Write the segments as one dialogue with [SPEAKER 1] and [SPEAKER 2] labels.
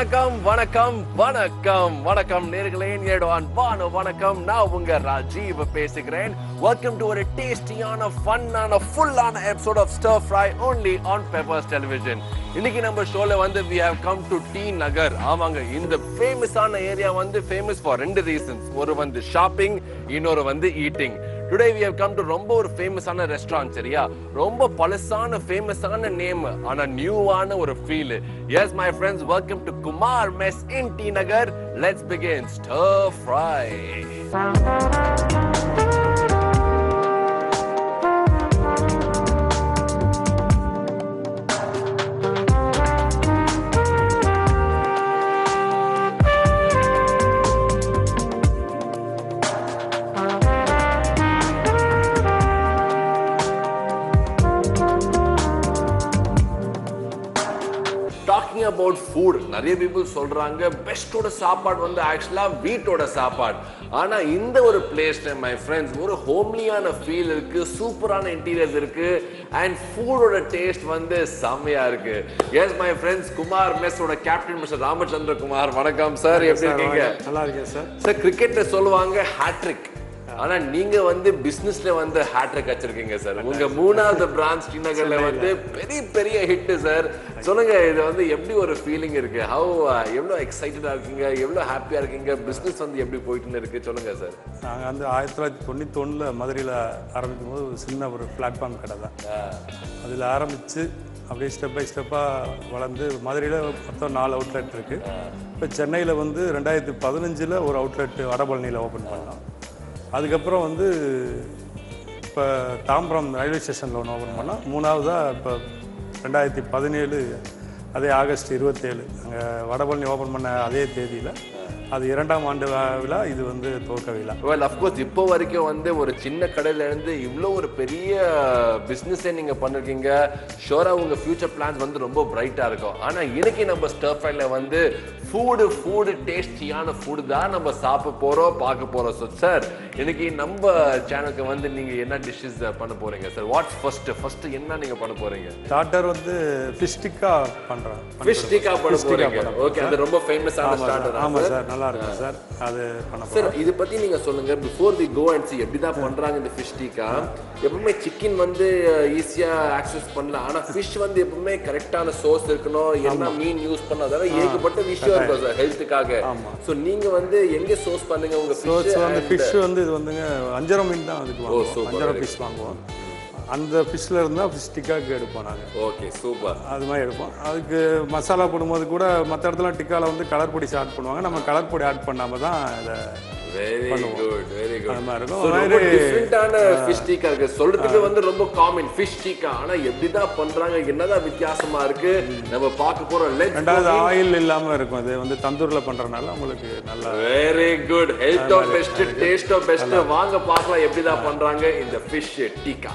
[SPEAKER 1] வணக்கம் வணக்கம் வணக்கம் வணக்கம் நேர்களே என்னோட அன்பான வணக்கம் நான் உங்க ராஜீவ் பேசுகிறேன் வெல்கம் டு ஒரு டேஸ்டியான ஃபன்னான ஃபுல்லான episode of stir fry only on Peppers television இன்னைக்கு நம்ம ஷோல வந்து we have come to T Nagar ஆமாங்க இந்த ஃபேமஸான ஏரியா வந்து ஃபேமஸ் ஃபார் ரெண்டு ரீசன்ஸ் ஒரு வந்து ஷாப்பிங் இன்னொரு வந்து eating today we have come to ரொம்ப ஒரு ஃபேமஸான ரெஸ்டாரண்ட் சரியா ரொம்ப பழசான ஃபேமஸான நேம் ஆனா நியூவான ஒரு feel yes my friends welcome to Kumar mess in T Nagar let's begin stir fry talking about food நிறைய பீப்புள் சொல்றாங்க பெஸ்டோட சாப்பாடு வந்து ஆக்சுவலா வீட்டோட சாப்பாடு ஆனா இந்த ஒரு பிளேஸ்ல மை ஃப்ரெண்ட்ஸ் ஒரு ஹோம்லியான ஃபீல் இருக்கு சூப்பரான இன்டீரியர்ஸ் இருக்கு அண்ட் ஃபுடோட டேஸ்ட் வந்து செம்மையா இருக்கு எஸ் மை ஃப்ரெண்ட்ஸ் குமார் மெஸ்ஸோட கேப்டன் மிஸ்டர் ராமச்சந்திர குமார் வணக்கம் சார் எப்படி இருக்கீங்க
[SPEAKER 2] நல்லா இருக்கேன் சார்
[SPEAKER 1] சார் கிரிக்கெட்ல சொல்லுவாங்க ஹேட்ரிக் ஆனா நீங்க வந்து பிசினஸ்ல வந்து ஹேட்ரிக் வச்சிருக்கீங்க சார் உங்க மூணாவது பிரான்ச் ஸ்ரீநகர்ல வந்து பெரிய பெரிய ஹிட் சார் சொல்லுங்க இது வந்து எப்படி ஒரு ஃபீலிங் இருக்கு ஹவ் எவ்வளவு எக்ஸைட்டடா இருக்கீங்க எவ்வளவு ஹாப்பியா இருக்கீங்க பிசினஸ் வந்து எப்படி போயிட்டு இருக்கு சொல்லுங்க சார்
[SPEAKER 2] நாங்கள் வந்து ஆயிரத்தி தொள்ளாயிரத்தி தொண்ணூற்றி ஒன்றில் மதுரையில் ஆரம்பிக்கும் போது ஒரு சின்ன ஒரு பிளாட்ஃபார்ம் கடை தான் அதில் ஆரம்பித்து அப்படியே ஸ்டெப் பை ஸ்டெப்பாக வளர்ந்து மதுரையில் மொத்தம் நாலு அவுட்லெட் இருக்குது இப்போ சென்னையில் வந்து ரெண்டாயிரத்தி பதினஞ்சில் ஒரு அவுட்லெட் வடபழனியில் ஓப்பன் பண்ணோம் அதுக்கப்புறம் வந்து இப்போ தாம்பரம் ரயில்வே ஸ்டேஷனில் ஒன்று ஓப்பன் பண்ணோம் மூணாவதாக இப்போ ரெண்டாயிரத்தி பதினேழு அதே ஆகஸ்ட் இருபத்தேழு அங்கே வடபழனி ஓப்பன் பண்ண அதே தேதியில் அது இரண்டாம் ஆண்டு வா- விழா இது வந்து துவக்க விழா
[SPEAKER 1] வெல் அஃப்கோர்ஸ் இப்போ வரைக்கும் வந்து ஒரு சின்ன கடையில இருந்து இவ்வளோ ஒரு பெரிய பிஸ்னஸே நீங்க பண்ணிருக்கீங்க ஷோரா உங்க ஃபியூச்சர் பிளான்ஸ் வந்து ரொம்ப பிரைட்டா இருக்கும் ஆனா இன்னைக்கு நம்ம ஸ்டர் ஃப்ரைல வந்து ஃபுடு ஃபுடு டேஸ்டியான ஃபுட் தான் நம்ம சாப்பிட போறோம் பார்க்க போறோம் ஸோ சார் இன்னைக்கு நம்ம சேனலுக்கு வந்து நீங்க என்ன டிஷ்ஷஸ் பண்ண போறீங்க சார் வாட்ஸ் ஃபர்ஸ்ட் ஃபர்ஸ்ட் என்ன நீங்க பண்ண போறீங்க
[SPEAKER 2] ஸ்டார்டர் வந்து ஃபிஷ் டிக்கா பண்ணுறோம்
[SPEAKER 1] ஃபிஷ் டிக்கா பண்ண போறீங்க ஓகே அது ரொம்ப ஃபேமஸான ஸ்டார்டர்
[SPEAKER 2] ஆமாம் சார் நல்லா இருக்கும் சார் அது பண்ண
[SPEAKER 1] சார் இது பத்தி நீங்க சொல்லுங்க before we go and see எப்படி தான் பண்றாங்க இந்த ஃபிஷ் டீக்கா எப்பவுமே சிக்கன் வந்து ஈஸியா ஆக்சஸ் பண்ணலாம் ஆனா ஃபிஷ் வந்து எப்பவுமே கரெக்டான சோர்ஸ் இருக்கணும் என்ன மீன் யூஸ் பண்ண அதாவது ஏகப்பட்ட விஷயம் இருக்கும் சார் ஹெல்த்துக்காக சோ நீங்க வந்து எங்க சோர்ஸ் பண்ணுங்க உங்க
[SPEAKER 2] ஸோ
[SPEAKER 1] ஃபிஷ்
[SPEAKER 2] அந்த ஃபிஷ் வந்து இது வந்துங்க அஞ்சரை மீன் தான் அதுக்கு வாங்குவோம் அஞ்சரை ஃபிஷ் வாங்குவோம் அந்த ஃபிஷ்ஷில் இருந்தால் ஃபிஷ் டிக்காக்கு எடுப்போம் நாங்கள்
[SPEAKER 1] ஓகே சூப்பர்
[SPEAKER 2] அது மாதிரி எடுப்போம் அதுக்கு மசாலா போடும்போது கூட மற்ற இடத்துல டிக்காவில் வந்து கலர் பொடி ஆட் பண்ணுவாங்க நம்ம கலர் பொடி ஆட் பண்ணாமல் தான் இதை
[SPEAKER 1] வெரி குட் வெரி குட்
[SPEAKER 2] அது மாதிரி இருக்கும்
[SPEAKER 1] So,
[SPEAKER 2] அது
[SPEAKER 1] ரொம்ப
[SPEAKER 2] மாதிரி
[SPEAKER 1] டிஃப்ரெண்டான ஃபிஷ் டீக்கா இருக்கு சொல்றதுக்கு வந்து ரொம்ப காமன் ஃபிஷ் டீக்கா ஆனா எப்படிதான் பண்றாங்க என்னதான் வித்தியாசமா இருக்கு நம்ம பார்க்க போறோம் லெட்ஸ்
[SPEAKER 2] ரெண்டாவது ஆயில் இல்லாமல் இருக்கும் இது வந்து தந்தூரில் பண்ணுறதுனால உங்களுக்கு நல்லா
[SPEAKER 1] very good health best taste best வாங்க பார்க்கலாம் எப்படிதான் பண்றாங்க இந்த fish tikka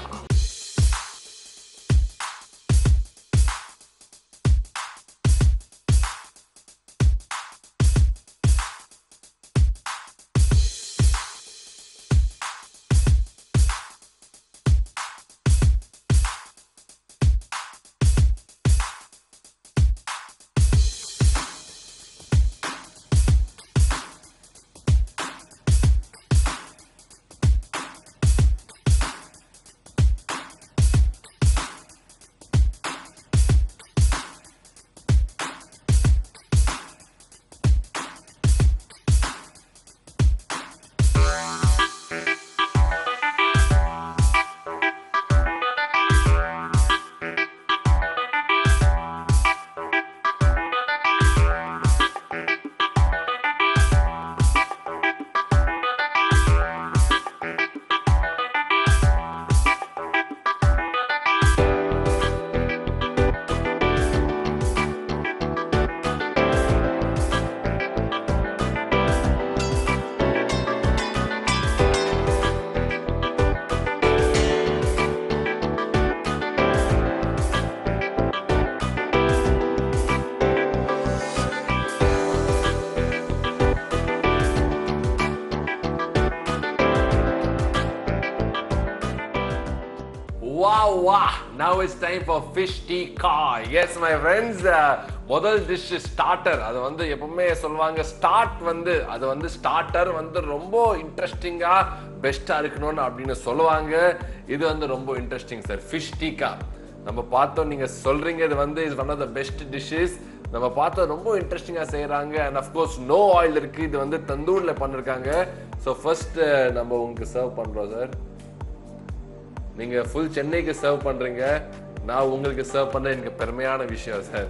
[SPEAKER 1] Wow, wow. Now it's time for fish tikka. Yes, my friends. Uh, முதல் டிஷ் ஸ்டார்டர் அது வந்து எப்பவுமே சொல்லுவாங்க ஸ்டார்ட் வந்து அது வந்து ஸ்டார்டர் வந்து ரொம்ப இன்ட்ரெஸ்டிங்கா பெஸ்டா இருக்கணும்னு அப்படின்னு சொல்லுவாங்க இது வந்து ரொம்ப இன்ட்ரெஸ்டிங் சார் ஃபிஷ் டீக்கா நம்ம பார்த்தோம் நீங்க சொல்றீங்க இது வந்து is one of the best dishes நம்ம பார்த்தோம் ரொம்ப இன்ட்ரெஸ்டிங்கா செய்றாங்க அண்ட் அஃப்கோர்ஸ் நோ ஆயில் இருக்கு இது வந்து தந்தூர்ல பண்ணிருக்காங்க ஸோ ஃபர்ஸ்ட் நம்ம உங்களுக்கு சர்வ் பண்றோம் சார் நீங்க ஃபுல் சென்னைக்கு சர்வ் பண்றீங்க நான் உங்களுக்கு சர்வ் பண்ண எனக்கு பெருமையான விஷயம் சார்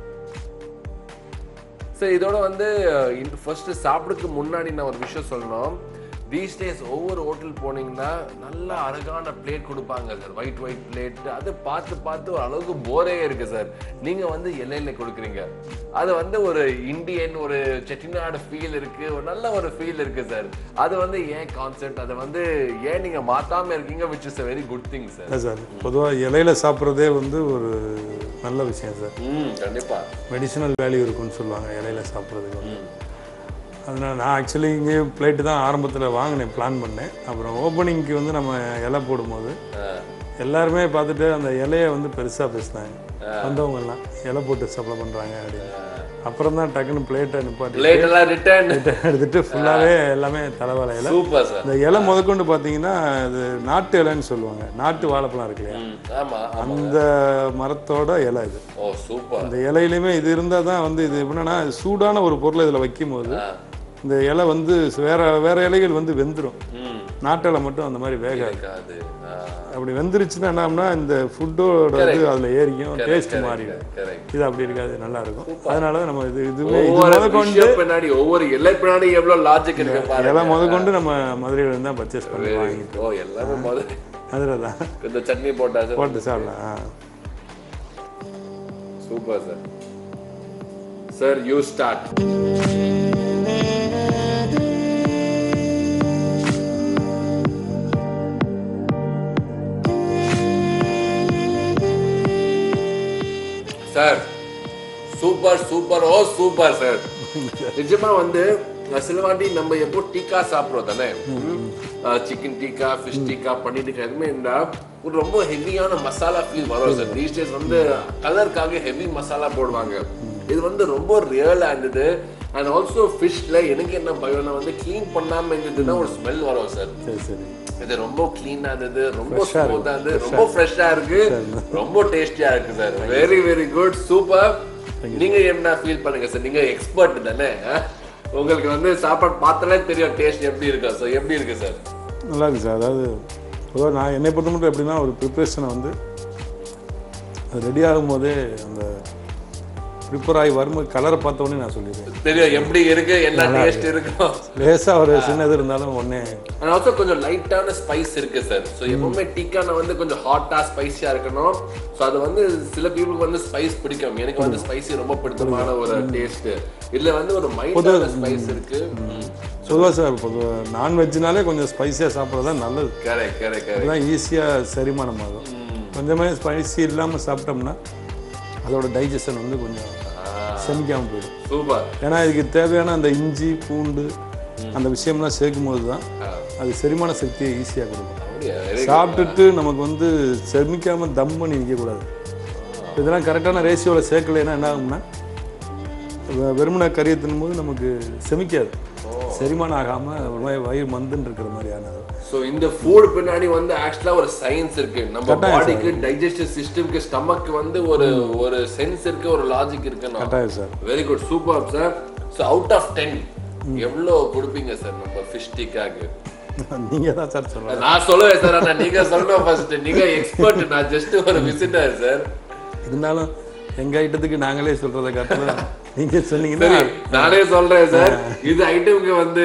[SPEAKER 1] சரி இதோட வந்து ஃபர்ஸ்ட் சாப்பிடுறதுக்கு முன்னாடி நான் ஒரு விஷயம் சொல்லணும் தீஸ் டேஸ் ஒவ்வொரு ஹோட்டல் போனீங்கன்னா நல்ல அழகான பிளேட் கொடுப்பாங்க சார் ஒயிட் ஒயிட் பிளேட் அது பார்த்து பார்த்து ஒரு அளவுக்கு போரே இருக்கு சார் நீங்க வந்து இலையில கொடுக்குறீங்க அது வந்து ஒரு இந்தியன் ஒரு செட்டிநாடு ஃபீல் இருக்கு ஒரு நல்ல ஒரு ஃபீல் இருக்கு சார் அது வந்து ஏன் கான்செப்ட் அதை வந்து ஏன் நீங்க மாத்தாம இருக்கீங்க which is a very good thing sir
[SPEAKER 2] இல்லை சார் பொதுவாக இலையில சாப்பிட்றதே வந்து ஒரு நல்ல விஷயம் சார்
[SPEAKER 1] ம் கண்டிப்பா
[SPEAKER 2] மெடிசினல் வேல்யூ இருக்குன்னு சொல்லுவாங்க இலையில சாப்பிட்றதுக்கு வந்து அதனால் நான் ஆக்சுவலி இங்கே பிளேட்டு தான் ஆரம்பத்தில் வாங்கினேன் பிளான் பண்ணேன் அப்புறம் ஓப்பனிங்க்கு வந்து நம்ம இலை போடும்போது எல்லாருமே பார்த்துட்டு அந்த இலையை வந்து பெருசாக பேசினாங்க வந்தவங்க எல்லாம் இலை போட்டு சப்ளை பண்ணுறாங்க அப்படின்னு அப்புறம் தான் டக்குன்னு பிளேட்டை நிப்பாட்டி
[SPEAKER 1] பிளேட் எல்லாம் ரிட்டர்ன்
[SPEAKER 2] எடுத்துட்டு ஃபுல்லாகவே எல்லாமே தலைவாழை இலை
[SPEAKER 1] சூப்பர் சார்
[SPEAKER 2] இந்த இலை முதற்கொண்டு பார்த்தீங்கன்னா அது நாட்டு இலைன்னு சொல்லுவாங்க நாட்டு வாழைப்பழம் இருக்கு இல்லையா
[SPEAKER 1] ஆமா ஆமா
[SPEAKER 2] அந்த மரத்தோட இலை இது
[SPEAKER 1] ஓ சூப்பர்
[SPEAKER 2] அந்த இலையிலையுமே இது இருந்தால் தான் வந்து இது எப்படின்னா சூடான ஒரு பொருளை இதில் வைக்கும்போது இந்த இலை வந்து வேற வேற இலைகள் வந்து வெந்துடும்
[SPEAKER 1] ம்
[SPEAKER 2] நாட்டு இலை மட்டும் அந்த மாதிரி வேகாது
[SPEAKER 1] இருக்காது
[SPEAKER 2] அப்படி வெந்துருச்சுன்னா என்னம்னா இந்த ஃபுட்டோட இது அதில் ஏறிக்கும் டேஸ்ட் மாறிடும்
[SPEAKER 1] கரெக்ட்
[SPEAKER 2] இது அப்படி இருக்காது நல்லா இருக்கும் அதனால தான் நம்ம இது இதுவே இது
[SPEAKER 1] ஒவ்வொரு
[SPEAKER 2] முத கொண்டு
[SPEAKER 1] விஷயம் பின்னாடி ஒவ்வொரு எல்லை பின்னாடி எவ்வளவு லாஜிக் இருக்கு பாருங்க
[SPEAKER 2] இலை முத கொண்டு நம்ம மதுரையில இருந்து தான் பர்ச்சேஸ் பண்ணி வாங்கிட்டோம்
[SPEAKER 1] ஓ எல்லாமே முதல்ல
[SPEAKER 2] அதில் தான்
[SPEAKER 1] இந்த சட்னி போட்டா சார்
[SPEAKER 2] போட்டு சாப்பிடலாம் ஆ.
[SPEAKER 1] Super sir sir you start sir super super oh super sir நிஜமா வந்து அஹ், சில வாட்டி நம்ம எப்போ டீக்கா சாப்பிடுறோம் தானே சிக்கன் டீக்கா ஃபிஷ் டீக்கா பன்னீர் டீக்கா எதுவுமே இருந்தா ஒரு ரொம்ப ஹெவியான மசாலா ஃபீல் வரும் சார் தீஸ் டேஸ் வந்து கலருக்காக ஹெவி மசாலா போடுவாங்க இது வந்து ரொம்ப ரியலா இருந்தது அண்ட் ஆல்சோ ஃபிஷ்ல எனக்கு என்ன பயம்னா வந்து க்ளீன் பண்ணாம இருந்ததுன்னா ஒரு ஸ்மெல் வரும் சார்
[SPEAKER 2] சரி சரி
[SPEAKER 1] இது ரொம்ப கிளீனா இருந்தது ரொம்ப ஸ்மூத்தா இருந்தது ரொம்ப ஃப்ரெஷ்ஷா இருக்கு ரொம்ப டேஸ்டியா இருக்கு sir very very good super நீங்க என்ன ஃபீல் பண்ணுங்க சார் நீங்க எக்ஸ்பர்ட் தானே அஹ்? உங்களுக்கு வந்து சாப்பாடு பார்த்தாலே தெரியும் டேஸ்ட் எப்படி இருக்கா சார் எப்படி இருக்கு சார்
[SPEAKER 2] நல்லா இருக்கு சார் அதாவது பொதுவாக நான் என்னை பொறுத்த மட்டும் எப்படின்னா ஒரு ப்ரிப்ரேஷனை வந்து அது ரெடி ஆகும்போதே அந்த ப்ரிப்பேர் ஆகி வரும்போது கலரை பார்த்த உடனே நான் சொல்லிடுவேன்
[SPEAKER 1] தெரியும் எப்படி இருக்கு என்ன டேஸ்ட் இருக்கும்
[SPEAKER 2] லேசாக ஒரு சின்ன இது இருந்தாலும் உடனே
[SPEAKER 1] அண்ட் ஆல்சோ கொஞ்சம் லைட்டான ஸ்பைஸ் இருக்கு சார் ஸோ எப்பவுமே டிக்கான வந்து கொஞ்சம் ஹாட்டா ஸ்பைசியா இருக்கணும் ஸோ அது வந்து சில பீப்புளுக்கு வந்து ஸ்பைஸ் பிடிக்கும் எனக்கு வந்து ஸ்பைசி ரொம்ப பிடித்தமான ஒரு டேஸ்ட் இதுல வந்து ஒரு மைல்டான ஸ்பைஸ் இருக்கு
[SPEAKER 2] பொதுவாக சார் பொதுவாக நான்வெஜ்னாலே கொஞ்சம் ஸ்பைஸியாக சாப்பிட்றது தான் நல்லது
[SPEAKER 1] கரெக்ட் கரெக்ட் கரெக்ட்
[SPEAKER 2] அதுதான் ஈஸியாக செரிமானம் ஆகும் கொஞ்சமே ஸ்பைசி இல்லாமல் சாப்பிட்டோம்னா அதோட டைஜஷன் வந்து கொஞ்சம் செமிக்காமல் போயிடும்
[SPEAKER 1] சூப்பர்
[SPEAKER 2] ஏன்னா இதுக்கு தேவையான அந்த இஞ்சி பூண்டு அந்த விஷயம்லாம் சேர்க்கும் போது தான் அது செரிமான சக்தியை ஈஸியாக கொடுக்கும்
[SPEAKER 1] அப்படியா Very
[SPEAKER 2] சாப்பிட்டுட்டு நமக்கு வந்து செமிக்காமல் தம் பண்ணி நிற்கக்கூடாது இதெல்லாம் கரெக்டான ரேஷியோவில் சேர்க்கலைன்னா என்ன ஆகும்னா வெ- வெறுமனை கறியை தின்னும்போது நமக்கு செமிக்காது செரிமானம் ஆகாமல் ஒரு மாதிரி வயிறு மந்துன்னு இருக்கிற மாதிரியான
[SPEAKER 1] ஸோ இந்த ஃபுட் பின்னாடி வந்து ஆக்சுவலா ஒரு சயின்ஸ் இருக்கு நம்ம பாடிக்கு டைஜஸ்டிவ் சிஸ்டம்க்கு ஸ்டமக்கு வந்து ஒரு ஒரு சென்ஸ் இருக்கு ஒரு லாஜிக் இருக்குன்னு
[SPEAKER 2] கட்டாயம் sir
[SPEAKER 1] very good super sir so out of ten எவ்வளோ கொடுப்பீங்க சார் நம்ம ஃபிஷ் டிக்காக்கு
[SPEAKER 2] நீங்கள் தான் சார் சொல்லலாம்
[SPEAKER 1] நான் சொல்லுவேன் சார் ஆனா நீங்க சொல்லணும் ஃபர்ஸ்ட் நீங்க எக்ஸ்பர்ட் நான் ஜஸ்ட் ஒரு விசிட்டர் சார்
[SPEAKER 2] இருந்தாலும் எங்கள் ஐட்டத்துக்கு நாங்களே சொல்கிறத காட்டிலும் நீங்கள் சொன்னீங்கன்னா
[SPEAKER 1] சரி நானே சொல்றேன் சார் இது ஐட்டம்க்கு வந்து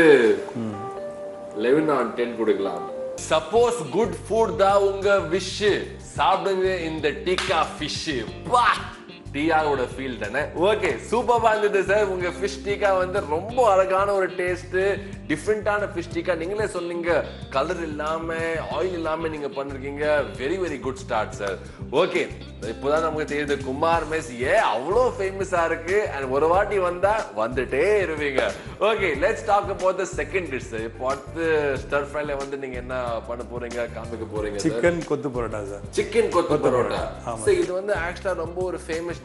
[SPEAKER 1] லெவன் ஆன் டென் கொடுக்கலாம் சப்போஸ் குட் ஃபுட் தான் உங்க விஷ் சாப்பிடுங்க இந்த டிக்கா ஃபிஷ் பா டீயாவோட ஃபீல் தானே ஓகே சூப்பரா இருந்தது சார் உங்க ஃபிஷ் டீக்கா வந்து ரொம்ப அழகான ஒரு டேஸ்ட் டிஃப்ரெண்டான ஃபிஷ் டீக்கா நீங்களே சொன்னீங்க கலர் இல்லாம ஆயில் இல்லாம நீங்க பண்ணிருக்கீங்க very very good start sir okay இப்போதான் நமக்கு தெரியுது குமார் மெஸ் ஏன் அவ்வளோ ஃபேமஸா இருக்கு அண்ட் ஒரு வாட்டி வந்தா வந்துட்டே இருவீங்க okay let's talk about the second dish இப்போ அடுத்து ஸ்டர் ஃப்ரைல வந்து நீங்க என்ன பண்ண போறீங்க காமிக்க போறீங்க sir
[SPEAKER 2] chicken kothu parotta sir
[SPEAKER 1] chicken kothu parotta so இது வந்து ஆக்சுவலா ரொம்ப ஒரு ஃபேமஸ்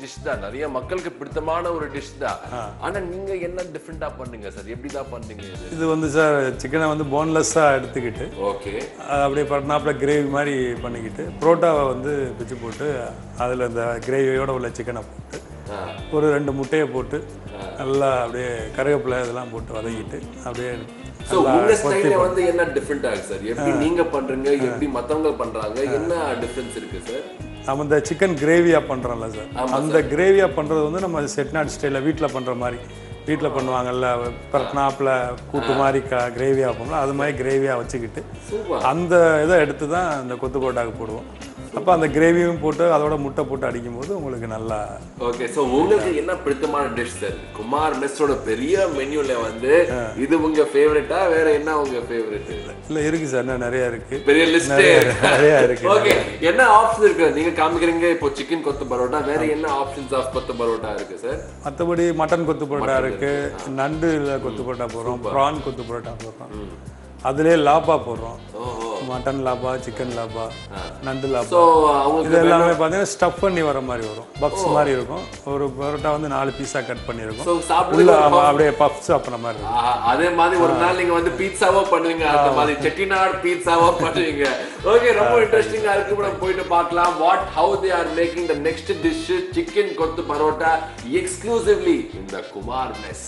[SPEAKER 1] டிஷ் தான் நிறைய மக்களுக்கு பிடித்தமான ஒரு டிஷ் தான் ஆனா நீங்க என்ன டிஃப்ரெண்டா பண்ணுங்க சார் எப்படி தான் பண்ணீங்க இது
[SPEAKER 2] இது வந்து சார் சிக்கனை வந்து போன்லெஸ்ஸாக எடுத்துக்கிட்டு
[SPEAKER 1] ஓகே
[SPEAKER 2] அது அப்படியே பட்னாப்பில் கிரேவி மாதிரி பண்ணிக்கிட்டு புரோட்டாவை வந்து பிச்சு போட்டு அதில் இந்த கிரேவியோட உள்ள சிக்கனை போட்டு ஒரு ரெண்டு முட்டையை போட்டு நல்லா அப்படியே கருவேப்பிலை இதெல்லாம் போட்டு வதக்கிட்டு அப்படியே
[SPEAKER 1] சோ உங்க ஸ்டைல்ல வந்து என்ன டிஃப்ரெண்டா இருக்கு சார் எப்படி நீங்க பண்றீங்க எப்படி மத்தவங்க பண்றாங்க என்ன டிஃபரன்ஸ் இருக்கு சார்
[SPEAKER 2] நம்ம இந்த சிக்கன் கிரேவியாக பண்ணுறோம்ல சார் அந்த கிரேவியாக பண்ணுறது வந்து நம்ம செட்நாட் ஸ்டைலில் வீட்டில் பண்ணுற மாதிரி வீட்டில் பண்ணுவாங்கல்ல பரட்னாப்பில் கூட்டு மாதிரி க கிரேவியாக பண்ணுவோம் அது மாதிரி கிரேவியாக வச்சுக்கிட்டு
[SPEAKER 1] சூப்பர்
[SPEAKER 2] அந்த இதை எடுத்து தான் இந்த கொத்து பரோட்டாக்கு போடுவோம் அப்போ அந்த கிரேவியும் போட்டு அதோட முட்டை போட்டு அடிக்கும்போது உங்களுக்கு நல்லா
[SPEAKER 1] ஓகே சோ உங்களுக்கு என்ன பிடித்தமான டிஷ் சார் குமார் மெஸ்ஸோட பெரிய மெனுல வந்து இது உங்க ஃபேவரட்டா வேற என்ன உங்க ஃபேவரட்
[SPEAKER 2] இல்லை இருக்குது சார் இன்னும் நிறையா இருக்குது
[SPEAKER 1] பெரிய லிஸ்ட்
[SPEAKER 2] நிறையா இருக்குது
[SPEAKER 1] ஓகே என்ன ஆப்ஷன் இருக்கு நீங்க காமிக்கிறீங்க இப்போ சிக்கன் கொத்து பரோட்டா வேற என்ன ஆப்ஷன்ஸ் ஆஃப் கொத்து பரோட்டா இருக்கு சார்
[SPEAKER 2] மற்றபடி மட்டன் கொத்து பரோட்டா இருக்குது நண்டுல கொத்து பரோட்டா போடுறோம் ப்ரான் கொத்து பரோட்டா போடுறோம் அதுலேயே லாபா போடுறோம்
[SPEAKER 1] ஓஹோ
[SPEAKER 2] மட்டன் லாபா சிக்கன் லாபா நண்டு லாபா
[SPEAKER 1] சோ அவங்களுக்கு
[SPEAKER 2] இது எல்லாமே பார்த்தீங்கன்னா ஸ்டஃப் பண்ணி வர மாதிரி வரும் பப்ஸ் மாதிரி இருக்கும் ஒரு பரோட்டா வந்து நாலு பீஸாக கட் பண்ணியிருக்கும்
[SPEAKER 1] சோ சாப்பிடுறது
[SPEAKER 2] உள்ள ஆமா, அப்படியே பப்ஸ் சாப்பிட்ற மாதிரி இருக்கும்
[SPEAKER 1] ஆஹா, அதே மாதிரி ஒரு நாள் நீங்க வந்து பீட்சாவோ பண்ணுவீங்க அந்த மாதிரி செட்டிநாடு பீட்சாவோ பண்ணுவீங்க ஓகே ரொம்ப இன்ட்ரெஸ்டிங்கா இருக்கு இப்ப நம்ம போயிட்டு பார்க்கலாம் what how they are making the next dish chicken kothu parotta exclusively இந்த Kumar mess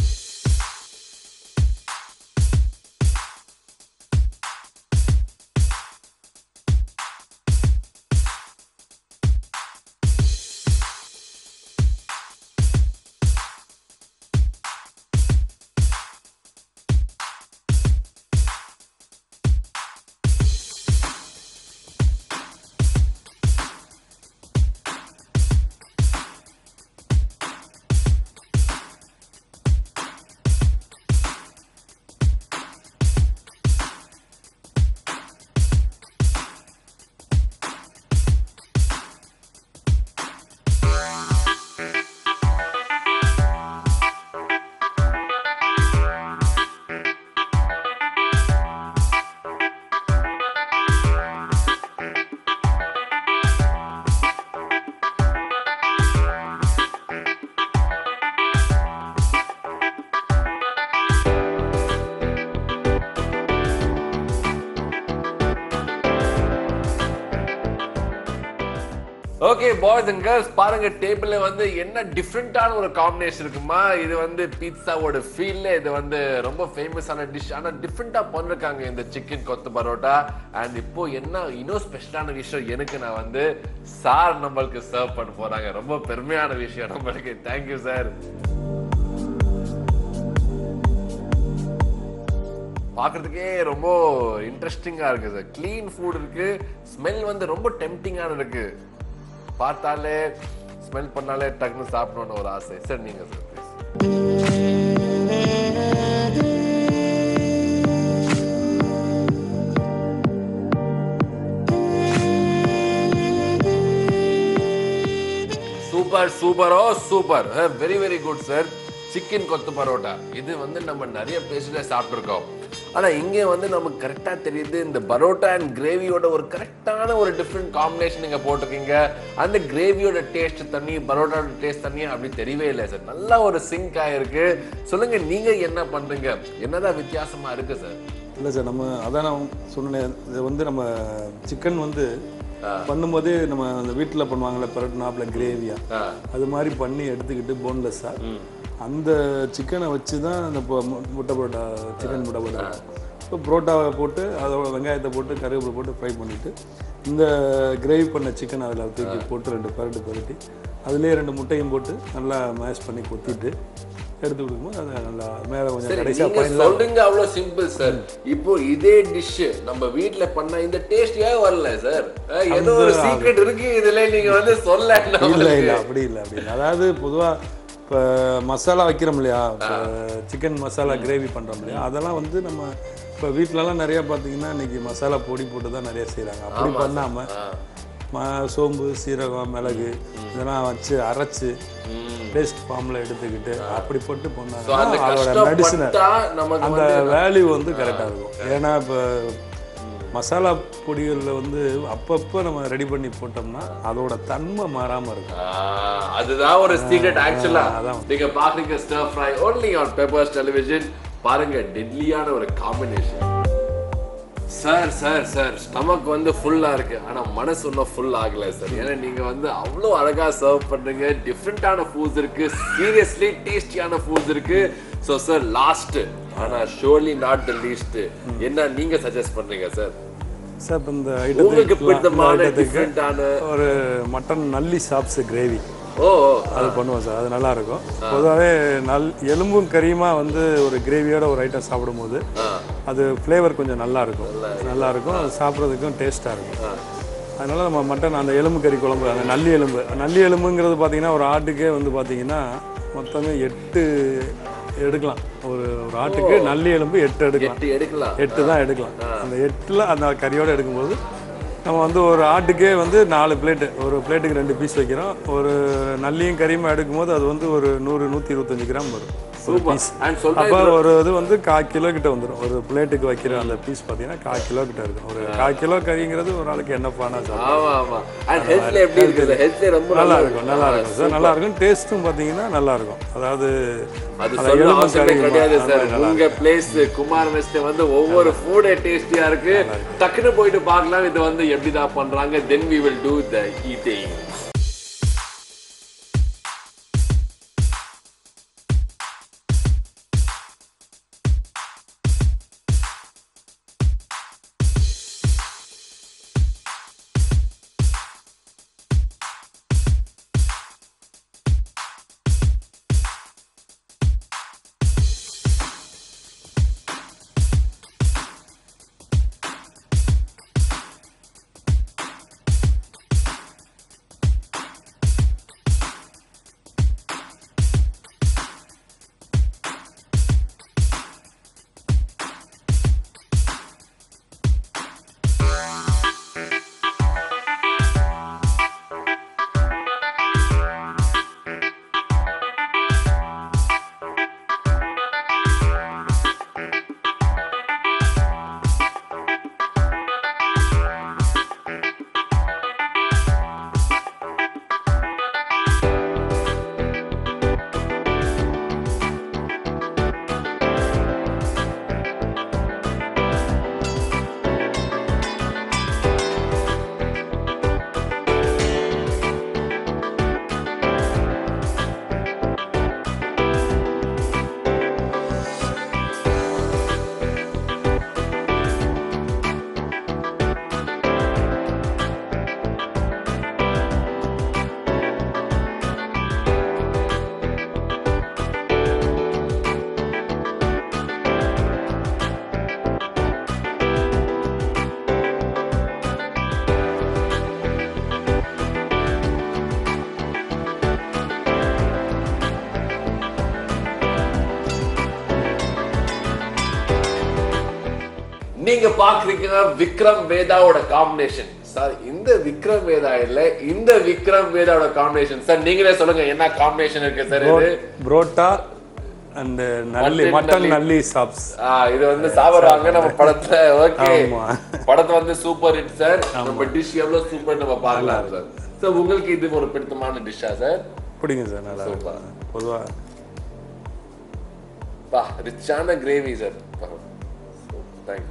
[SPEAKER 1] okay boys and girls பாருங்க டேபிள்ல வந்து என்ன டிஃப்ரெண்டான ஒரு காம்பினேஷன் இருக்குமா இது வந்து பீட்சாவோட ஃபீல்ல இது வந்து ரொம்ப ஃபேமஸான டிஷ் ஆனா டிஃப்ரெண்டா பண்ணிருக்காங்க இந்த சிக்கன் கொத்து பரோட்டா அண்ட் இப்போ என்ன இன்னும் ஸ்பெஷலான விஷயம் எனக்கு நான் வந்து சார் நம்மளுக்கு சர்வ் பண்ண போறாங்க ரொம்ப பெருமையான விஷயம் நம்மளுக்கு தேங்க்யூ சார் பார்க்கறதுக்கே ரொம்ப இன்ட்ரெஸ்டிங்கா இருக்கு சார் க்ளீன் ஃபுட் இருக்கு ஸ்மெல் வந்து ரொம்ப டெம்டிங்கான இருக்கு பார்த்தாலே ஸ்மெல் பண்ணாலே டக்குன்னு சாப்பிடணும்னு ஒரு ஆசை சார் நீங்க சார் please. சூப்பர் சூப்பரோ super very very good sir chicken kothu parotta இது வந்து நம்ம நிறைய பேசில சாப்பிட்ருக்கோம் ஆனா இங்கே வந்து நமக்கு கரெக்டா தெரியுது இந்த பரோட்டா அண்ட் கிரேவியோட ஒரு கரெக்டான ஒரு டிஃப்ரெண்ட் காம்பினேஷன் நீங்க போட்டிருக்கீங்க அந்த கிரேவியோட டேஸ்ட் தண்ணி பரோட்டாவோட டேஸ்ட் தண்ணி அப்படி தெரியவே இல்லை சார் நல்லா ஒரு சிங்க் ஆயிருக்கு சொல்லுங்க நீங்க என்ன பண்றீங்க என்னதான் வித்தியாசமா இருக்கு சார்
[SPEAKER 2] இல்லை சார் நம்ம அதான் நான் சொன்னேன் இது வந்து நம்ம சிக்கன் வந்து பண்ணும்போதே நம்ம அந்த வீட்டில் பண்ணுவாங்கல்ல பரட்னாப்பில் கிரேவியா அது மாதிரி பண்ணி எடுத்துக்கிட்டு போன்லெஸ்ஸாக அந்த சிக்கனை வச்சு தான் அந்த பொ- மு- முட்டை பரோட்டா சிக்கன் முட்டை பரோட்டா இப்போ புரோட்டாவை போட்டு அதோட வெங்காயத்தை போட்டு கருவேப்பிலை போட்டு ஃப்ரை பண்ணிவிட்டு இந்த கிரேவி பண்ண சிக்கன் அதில் தூக்கி போட்டு ரெண்டு பரட்டு பரட்டி அதுலேயே ரெண்டு முட்டையும் போட்டு நல்லா மேஷ் பண்ணி கொத்திட்டு எடுத்து கொடுக்கும்போது அதை நல்லா மேலே கொஞ்சம்
[SPEAKER 1] சரி
[SPEAKER 2] கடைசியாக
[SPEAKER 1] நீங்க
[SPEAKER 2] ஃபைனலாக
[SPEAKER 1] சொல்றீங்க அவ்வளவு சிம்பிள் சார் இப்போ இதே டிஷ் நம்ம வீட்ல பண்ண இந்த டேஸ்ட் ஏன் வரல சார் ஏதோ ஒரு சீக்ரெட் இருக்கு இதுல நீங்க வந்து சொல்ல
[SPEAKER 2] இல்லை இல்லை அப்படி இல்லை அப்படி இல்லை அதாவது பொதுவாக இப்போ மசாலா வைக்கிறோம் இல்லையா இப்போ சிக்கன் மசாலா கிரேவி பண்ணுறோம் இல்லையா அதெல்லாம் வந்து நம்ம இப்போ வீட்டிலலாம் நிறைய பார்த்தீங்கன்னா இன்னைக்கு மசாலா பொடி போட்டு தான் நிறைய செய்கிறாங்க அப்படி பண்ணாமல் ம சோம்பு சீரகம் மிளகு இதெல்லாம் வச்சு அரைச்சு பேஸ்ட் ஃபார்மில் எடுத்துக்கிட்டு அப்படி போட்டு
[SPEAKER 1] So, அந்த
[SPEAKER 2] பண்ணாங்கன்னா அதோட மெடிசனை
[SPEAKER 1] கஷ்டப்பட்டா நமக்கு
[SPEAKER 2] அந்த வேல்யூ வந்து கரெக்டாக இருக்கும் ஏன்னா இப்போ மசாலா பொடிகளில் வந்து அப்பப்போ நம்ம ரெடி பண்ணி போட்டோம்னா அதோட தன்மை மாறாமல் இருக்கும்
[SPEAKER 1] ஆஹ், அதுதான் ஒரு சீக்ரெட் ஆக்சுவலா
[SPEAKER 2] அதான்.
[SPEAKER 1] நீங்க பாக்குறீங்க stir fry only on Peppers television பாருங்க டெட்லியான ஒரு combination sir sir sir stomach வந்து ஃபுல்லா இருக்கு ஆனா மனசு இன்னும் ஃபுல் ஆகல சார் ஏன்னா நீங்க வந்து அவ்வளோ அழகா சர்வ் பண்றீங்க டிஃப்ரெண்டான ஃபுட்ஸ் இருக்கு சீரியஸ்லி டேஸ்டியான ஃபுட்ஸ் இருக்கு ஸோ சார் லாஸ்ட் ஆனா ஷோர்லி நாட் த லீஸ்ட் என்ன நீங்க சஜஸ்ட் பண்றீங்க சார்
[SPEAKER 2] சார் இப்போ இந்த
[SPEAKER 1] உங்களுக்கு
[SPEAKER 2] ஐட்டத்துக்கு
[SPEAKER 1] பிடித்தமான
[SPEAKER 2] ஐட்டத்துக்கு
[SPEAKER 1] டிஃப்ரெண்டான
[SPEAKER 2] ஒரு mutton nalli chops gravy
[SPEAKER 1] oh
[SPEAKER 2] அது பண்ணுவோம் சார் அது நல்லா இருக்கும் பொதுவாகவே நல் எலும்பும் கறியுமா வந்து ஒரு கிரேவியோட ஒரு ஐட்டம் சாப்பிடும்போது அது ஃப்ளேவர் கொஞ்சம் நல்லா இருக்கும் நல்லா இருக்கும் அது சாப்பிட்றதுக்கும் டேஸ்ட்டாக இருக்கும் அதனால நம்ம மட்டன் அந்த எலும்பு கறி குழம்பு அந்த நல்லி எலும்பு நல்லி எலும்புங்கிறது பார்த்தீங்கன்னா ஒரு ஆட்டுக்கே வந்து பார்த்தீங்கன்னா மொத்தமே எட்டு எடுக்கலாம் ஒரு ஒரு ஆட்டுக்கு நல்லி எலும்பு எட்டு எடுக்கலாம்
[SPEAKER 1] எட்டு எடுக்கலாம்
[SPEAKER 2] எட்டு தான் எடுக்கலாம் அந்த எட்டில் அந்த கறியோடு எடுக்கும்போது நம்ம வந்து ஒரு ஆட்டுக்கே வந்து நாலு பிளேட்டு ஒரு பிளேட்டுக்கு ரெண்டு பீஸ் வைக்கிறோம் ஒரு நல்லியும் கறியுமா எடுக்கும்போது அது வந்து ஒரு நூறு நூற்றி இருபத்தஞ்சு கிராம் வரும் ஒரு
[SPEAKER 1] சூப்பர்
[SPEAKER 2] பீஸ்
[SPEAKER 1] அண்ட் சொல்றேன்
[SPEAKER 2] அப்போ ஒரு இது வந்து கால் கிலோ கிட்ட வந்துடும் ஒரு பிளேட்டுக்கு வைக்கிற அந்த பீஸ் பார்த்தீங்கன்னா கால் கிலோ கிட்ட இருக்கும் ஒரு கால் கிலோ கறிங்கிறது ஒரு ஆளுக்கு என்ன பானா சாப்பிடும்
[SPEAKER 1] ஆமா ஆமா அண்ட் ஹெல்த்ல எப்படி இருக்கு சார் ஹெல்த்ல ரொம்ப
[SPEAKER 2] நல்லா இருக்கும் நல்லா இருக்கும் சார் நல்லா இருக்கும் டேஸ்ட்டும் பார்த்தீங்கன்னா நல்லா இருக்கும் அதாவது
[SPEAKER 1] அது
[SPEAKER 2] அந்த
[SPEAKER 1] சொல்ல
[SPEAKER 2] எலும்பு
[SPEAKER 1] அவசியமே
[SPEAKER 2] கறி
[SPEAKER 1] கிடையாது
[SPEAKER 2] மா-
[SPEAKER 1] சார்
[SPEAKER 2] ஆமா, நல்லா
[SPEAKER 1] உங்க பிளேஸ் குமார் மெஸ்ல வந்து ஒவ்வொரு ஃபுட் டேஸ்டியா இருக்கு டக்குன்னு போயிட்டு பார்க்கலாம் இது வந்து எப்படிதான் பண்றாங்க then we will do the eating நீங்க பாக்குறீங்க விக்ரம் வேதாவோட காம்பினேஷன் சார் இந்த விக்ரம் வேதா இல்ல இந்த விக்ரம் வேதாவோட காம்பினேஷன் சார் நீங்களே சொல்லுங்க என்ன காம்பினேஷன் இருக்கு சார் இது
[SPEAKER 2] parotta and nalli
[SPEAKER 1] Mutton
[SPEAKER 2] mutton
[SPEAKER 1] nalli.
[SPEAKER 2] Nalli chops
[SPEAKER 1] ஆ, இது வந்து சாப்பிடுறாங்க நம்ம படத்துல ஓகே
[SPEAKER 2] ஆமா.
[SPEAKER 1] படத்துல வந்து சூப்பர் ஹிட் சார் நம்ம டிஷ் எவ்வளவு சூப்பர் நம்ம பார்க்கலாம் சார் சார் உங்களுக்கு இது ஒரு பிடித்தமான டிஷ்ஷா சார்
[SPEAKER 2] பிடிங்க சார் நல்லா இருக்கும் பொதுவாக
[SPEAKER 1] பா ரிச்சான gravy sir thank you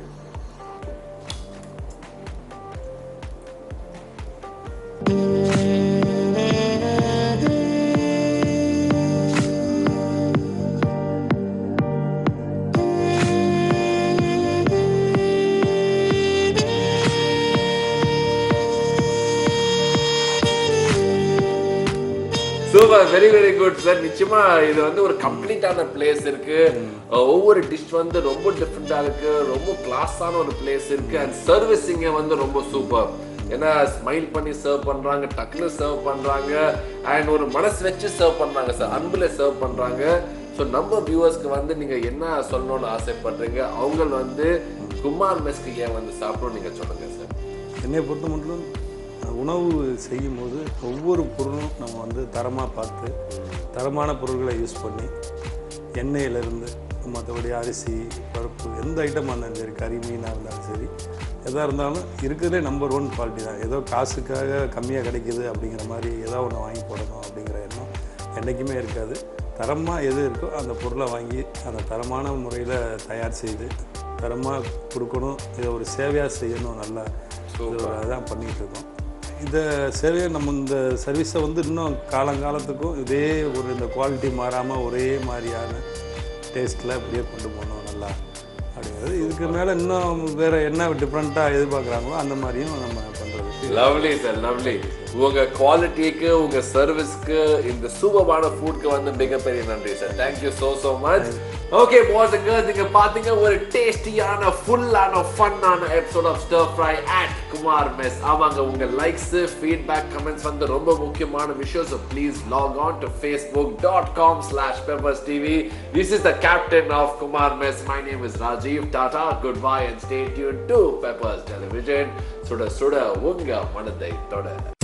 [SPEAKER 1] super very very good sir நிச்சயமா இது வந்து ஒரு கம்ப்ளீட்டான பிளேஸ் இருக்கு அஹ் ஒவ்வொரு டிஷ் வந்து ரொம்ப டிஃப்ரெண்டா இருக்கு ரொம்ப கிளாஸான ஒரு பிளேஸ் இருக்கு அண்ட் சர்வீஸிங்க வந்து ரொம்ப சூப்பர் ஏன்னா ஸ்மைல் பண்ணி சர்வ் பண்றாங்க டக்குன்னு சர்வ் பண்றாங்க அண்ட் ஒரு மனசு வச்சு சர்வ் பண்றாங்க சார் அன்புல சர்வ் பண்றாங்க ஸோ நம்ம வியூவர்ஸ்க்கு வந்து நீங்க என்ன சொல்லணும்னு ஆசைப்படுறீங்க அவங்க வந்து குமார் மெஸ்க்கு ஏன் வந்து சாப்பிடணும் நீங்க சொல்லுங்க சார்
[SPEAKER 2] என்னை பொறுத்த மட்டும் உணவு செய்யும் போது ஒவ்வொரு பொருளும் நம்ம வந்து தரமாக பார்த்து தரமான பொருட்களை யூஸ் பண்ணி எண்ணெயிலேருந்து மற்றபடி அரிசி பருப்பு எந்த ஐட்டமாக இருந்தாலும் சரி கறி மீனாக இருந்தாலும் சரி எதாக இருந்தாலும் இருக்கிறதே நம்பர் ஒன் குவாலிட்டி தான் ஏதோ காசுக்காக கம்மியாக கிடைக்குது அப்படிங்கிற மாதிரி ஏதோ ஒன்று வாங்கி போடணும் அப்படிங்கிற எண்ணம் என்றைக்குமே இருக்காது தரமாக எது இருக்கோ அந்த பொருளை வாங்கி அந்த தரமான முறையில் தயார் செய்து தரமாக கொடுக்கணும் இதை ஒரு சேவையாக செய்யணும் நல்லா தான் பண்ணிகிட்டு இருக்கோம் இந்த சேவையை நம்ம இந்த சர்வீஸை வந்து இன்னும் காலங்காலத்துக்கும் இதே ஒரு இந்த குவாலிட்டி மாறாமல் ஒரே மாதிரியான டேஸ்ட்டில் அப்படியே கொண்டு போகணும் நல்லா அப்படிங்கிறது இதுக்கு மேலே இன்னும் வேறு என்ன டிஃப்ரெண்ட்டாக எதிர்பார்க்குறாங்களோ அந்த மாதிரியும் நம்ம பண்ணுறதுக்கு
[SPEAKER 1] லவ்லி சார் லவ்லி உங்க குவாலிட்டிக்கு உங்க சர்வீஸ்க்கு இந்த சூப்பரான ஃபுட்க்கு வந்து மிகப்பெரிய நன்றி sir thank you so so much okay boys and girls நீங்க பாத்தீங்க ஒரு டேஸ்டியான ஃபுல்லான ஃபன்னான episode of stir fry at Kumar mess ஆமாங்க உங்க லைக்ஸ் ஃபீட்பேக் கமெண்ட்ஸ் வந்து ரொம்ப முக்கியமான விஷயம் so please log on to Facebook dot com slash Peppers TV this is the captain of Kumar mess my name is Rajeev tata good bye and stay tuned to Peppers television சுட சுட உங்க மனதை தொட